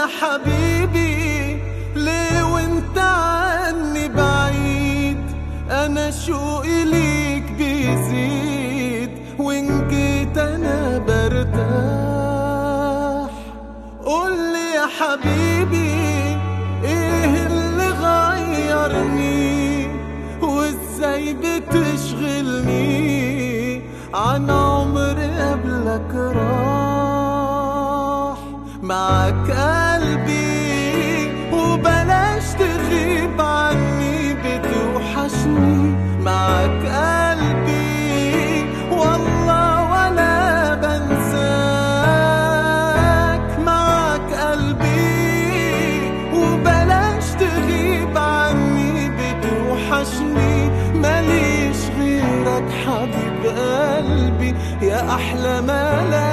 حبيبي ليه وانت عني بعيد انا شوقي ليك بيزيد وان جيت انا برتاح قولي يا حبيبي ايه اللي غيرني وازاي بتشغلني عن عمري قبلك راح معك قلبي وبلاش تغيب عني بتوحشني معك قلبي والله ولا بنساك معك قلبي وبلاش تغيب عني بتوحشني ماليش غيرك حبيب قلبي يا أحلى ملاك